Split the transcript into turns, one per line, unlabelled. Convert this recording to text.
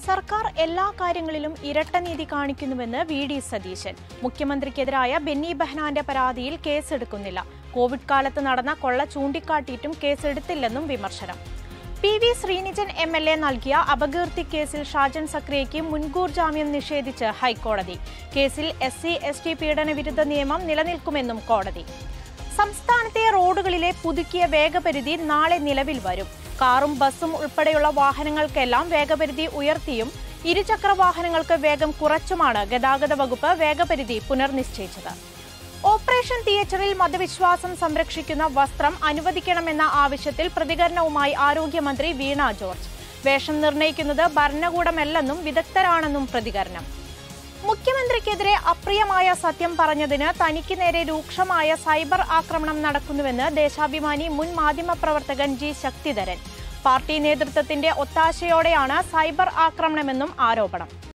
സർക്കാർ എല്ലാ കാര്യങ്ങളിലും ഇരട്ട നീതി കാണിക്കുന്നുവെന്ന് വി ഡി സതീശൻ മുഖ്യമന്ത്രിക്കെതിരായ ബെന്നി ബെഹ്നാന്റെ പരാതിയിൽ കേസെടുക്കുന്നില്ല കോവിഡ് കാലത്ത് നടന്ന കൊള്ള ചൂണ്ടിക്കാട്ടിയിട്ടും കേസെടുത്തില്ലെന്നും വിമർശനം P V Sreenijan M L A നൽകിയ അപകീർത്തി കേസിൽ ഷാജൻ സക്രിയയ്ക്ക് മുൻകൂർ ജാമ്യം നിഷേധിച്ച് ഹൈക്കോടതി കേസിൽ എസ് സി എസ് ടി പീഡന വിരുദ്ധ നിയമം നിലനിൽക്കുമെന്നും കോടതി സംസ്ഥാനത്തെ റോഡുകളിലെ പുതുക്കിയ വേഗപരിധി നാളെ നിലവിൽ വരും കാറും ബസ്സും ഉൾപ്പെടെയുള്ള വാഹനങ്ങൾക്കെല്ലാം വേഗപരിധി ഉയർത്തിയും ഇരുചക്ര വാഹനങ്ങൾക്ക് വേഗം കുറച്ചുമാണ് ഗതാഗത വകുപ്പ് വേഗപരിധി പുനർനിശ്ചയിച്ചത് ഓപ്പറേഷൻ തിയേറ്ററിൽ മതവിശ്വാസം സംരക്ഷിക്കുന്ന വസ്ത്രം അനുവദിക്കണമെന്ന ആവശ്യത്തിൽ പ്രതികരണവുമായി ആരോഗ്യമന്ത്രി വീണ ജോർജ് വേഷം നിർണ്ണയിക്കുന്നത് ഭരണകൂടമല്ലെന്നും വിദഗ്ധരാണെന്നും പ്രതികരണം മുഖ്യമന്ത്രിക്കെതിരെ അപ്രിയമായ സത്യം പറഞ്ഞതിന് തനിക്ക് നേരെ രൂക്ഷമായ സൈബർ ആക്രമണം നടക്കുന്നുവെന്ന് ദേശാഭിമാനി മുൻ മാധ്യമപ്രവർത്തകൻ ജി ശക്തിധരൻ പാർട്ടി നേതൃത്വത്തിന്റെ ഒത്താശയോടെയാണ് സൈബർ ആക്രമണമെന്നും ആരോപണം